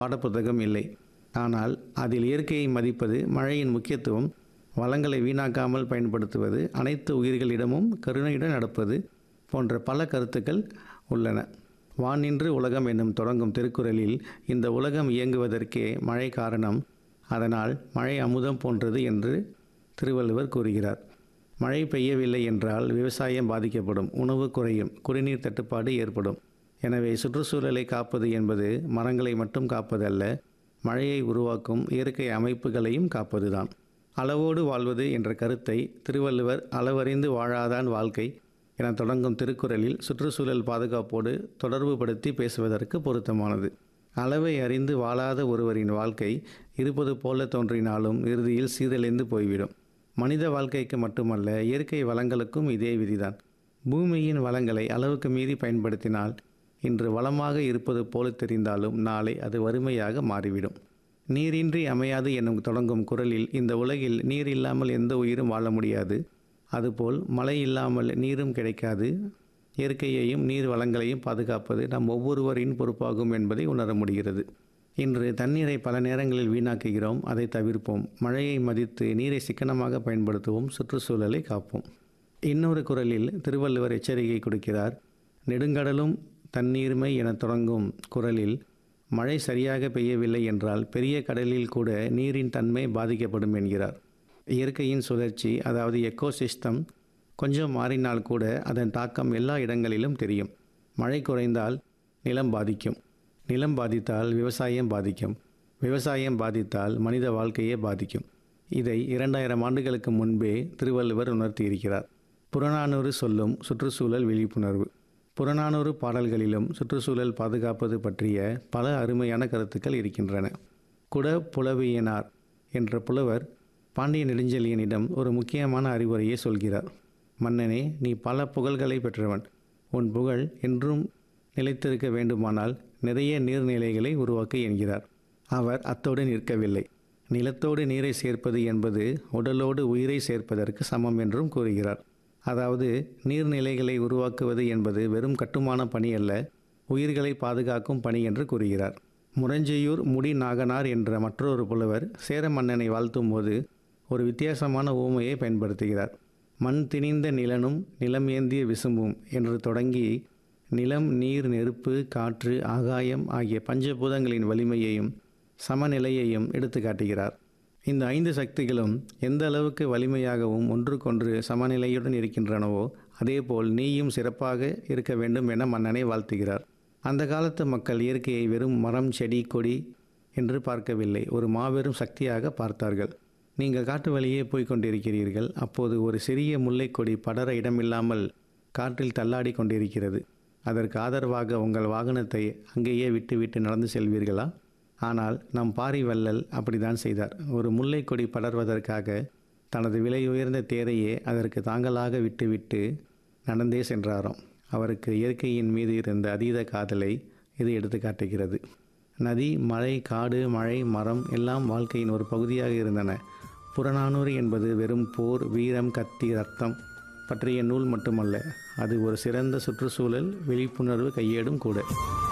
பாடப்புத்தகம் இல்லை ஆனால் அதில் இயற்கையை மதிப்பது மழையின் முக்கியத்துவம் வளங்களை வீணாக்காமல் பயன்படுத்துவது அனைத்து உயிர்களிடமும் கருணையுடன் நடப்பது போன்ற பல கருத்துக்கள் உள்ளன வானின்று உலகம் என்னும் தொடங்கும் திருக்குறளில் இந்த உலகம் இயங்குவதற்கே மழை காரணம் அதனால் மழை அமுதம் போன்றது என்று திருவள்ளுவர் கூறுகிறார் மழை பெய்யவில்லை என்றால் விவசாயம் பாதிக்கப்படும் உணவு குறையும் குடிநீர் தட்டுப்பாடு ஏற்படும் எனவே சுற்றுச்சூழலை காப்பது என்பது மரங்களை மட்டும் காப்பதல்ல மழையை உருவாக்கும் இயற்கை அமைப்புகளையும் காப்பதுதான் அளவோடு வாழ்வது என்ற கருத்தை திருவள்ளுவர் அளவறிந்து வாழாதான் வாழ்க்கை என தொடங்கும் திருக்குறளில் சுற்றுச்சூழல் பாதுகாப்போடு தொடர்புபடுத்தி பேசுவதற்கு பொருத்தமானது அளவை அறிந்து வாழாத ஒருவரின் வாழ்க்கை இருப்பது போல தோன்றினாலும் இறுதியில் சீரழிந்து போய்விடும் மனித வாழ்க்கைக்கு மட்டுமல்ல இயற்கை வளங்களுக்கும் இதே விதிதான் பூமியின் வளங்களை அளவுக்கு மீறி பயன்படுத்தினால் இன்று வளமாக இருப்பது போல தெரிந்தாலும் நாளை அது வறுமையாக மாறிவிடும் நீரின்றி அமையாது என்னும் தொடங்கும் குரலில் இந்த உலகில் நீர் இல்லாமல் எந்த உயிரும் வாழ முடியாது அதுபோல் மழை இல்லாமல் நீரும் கிடைக்காது இயற்கையையும் நீர் வளங்களையும் பாதுகாப்பது நம் ஒவ்வொருவரின் பொறுப்பாகும் என்பதை உணர முடிகிறது இன்று தண்ணீரை பல நேரங்களில் வீணாக்குகிறோம் அதை தவிர்ப்போம் மழையை மதித்து நீரை சிக்கனமாக பயன்படுத்துவோம் சுற்றுச்சூழலை காப்போம் இன்னொரு குரலில் திருவள்ளுவர் எச்சரிக்கை கொடுக்கிறார் நெடுங்கடலும் தண்ணீர்மை என தொடங்கும் குரலில் மழை சரியாக பெய்யவில்லை என்றால் பெரிய கடலில் கூட நீரின் தன்மை பாதிக்கப்படும் என்கிறார் இயற்கையின் சுழற்சி அதாவது எக்கோசிஸ்டம் கொஞ்சம் மாறினால் கூட அதன் தாக்கம் எல்லா இடங்களிலும் தெரியும் மழை குறைந்தால் நிலம் பாதிக்கும் நிலம் பாதித்தால் விவசாயம் பாதிக்கும் விவசாயம் பாதித்தால் மனித வாழ்க்கையே பாதிக்கும் இதை இரண்டாயிரம் ஆண்டுகளுக்கு முன்பே திருவள்ளுவர் உணர்த்தியிருக்கிறார் புறநானூறு சொல்லும் சுற்றுச்சூழல் விழிப்புணர்வு புறநானூறு பாடல்களிலும் சுற்றுச்சூழல் பாதுகாப்பது பற்றிய பல அருமையான கருத்துக்கள் இருக்கின்றன குட புலவியனார் என்ற புலவர் பாண்டிய நெடுஞ்செழியனிடம் ஒரு முக்கியமான அறிவுரையை சொல்கிறார் மன்னனே நீ பல புகழ்களை பெற்றவன் உன் புகழ் என்றும் நிலைத்திருக்க வேண்டுமானால் நிறைய நீர்நிலைகளை உருவாக்க என்கிறார் அவர் அத்தோடு நிற்கவில்லை நிலத்தோடு நீரை சேர்ப்பது என்பது உடலோடு உயிரை சேர்ப்பதற்கு சமம் என்றும் கூறுகிறார் அதாவது நீர்நிலைகளை உருவாக்குவது என்பது வெறும் கட்டுமான பணி அல்ல உயிர்களை பாதுகாக்கும் பணி என்று கூறுகிறார் முரஞ்செய்யூர் முடி நாகனார் என்ற மற்றொரு புலவர் சேர மன்னனை வாழ்த்தும் போது ஒரு வித்தியாசமான ஊமையை பயன்படுத்துகிறார் மண் திணிந்த நிலனும் நிலம் ஏந்திய விசும்பும் என்று தொடங்கி நிலம் நீர் நெருப்பு காற்று ஆகாயம் ஆகிய பஞ்சபூதங்களின் வலிமையையும் சமநிலையையும் எடுத்து காட்டுகிறார் இந்த ஐந்து சக்திகளும் எந்த அளவுக்கு வலிமையாகவும் ஒன்றுக்கொன்று சமநிலையுடன் இருக்கின்றனவோ அதேபோல் நீயும் சிறப்பாக இருக்க வேண்டும் என மன்னனை வாழ்த்துகிறார் அந்த காலத்து மக்கள் இயற்கையை வெறும் மரம் செடி கொடி என்று பார்க்கவில்லை ஒரு மாபெரும் சக்தியாக பார்த்தார்கள் நீங்கள் காட்டு வழியே போய்க் கொண்டிருக்கிறீர்கள் அப்போது ஒரு சிறிய முல்லைக்கொடி படர இடமில்லாமல் காற்றில் தள்ளாடி கொண்டிருக்கிறது அதற்கு ஆதரவாக உங்கள் வாகனத்தை அங்கேயே விட்டுவிட்டு நடந்து செல்வீர்களா ஆனால் நம் பாரி வள்ளல் அப்படித்தான் செய்தார் ஒரு முல்லைக்கொடி படர்வதற்காக தனது விலை உயர்ந்த தேரையே அதற்கு தாங்களாக விட்டுவிட்டு நடந்தே சென்றாராம் அவருக்கு இயற்கையின் மீது இருந்த அதீத காதலை இது எடுத்து காட்டுகிறது நதி மலை காடு மழை மரம் எல்லாம் வாழ்க்கையின் ஒரு பகுதியாக இருந்தன புறநானூறு என்பது வெறும் போர் வீரம் கத்தி ரத்தம் பற்றிய நூல் மட்டுமல்ல அது ஒரு சிறந்த சுற்றுச்சூழல் விழிப்புணர்வு கையேடும் கூட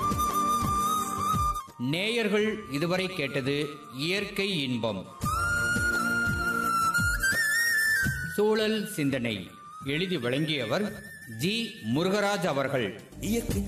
நேயர்கள் இதுவரை கேட்டது இயற்கை இன்பம் சூழல் சிந்தனை எழுதி வழங்கியவர் ஜி முருகராஜ் அவர்கள் இயற்கை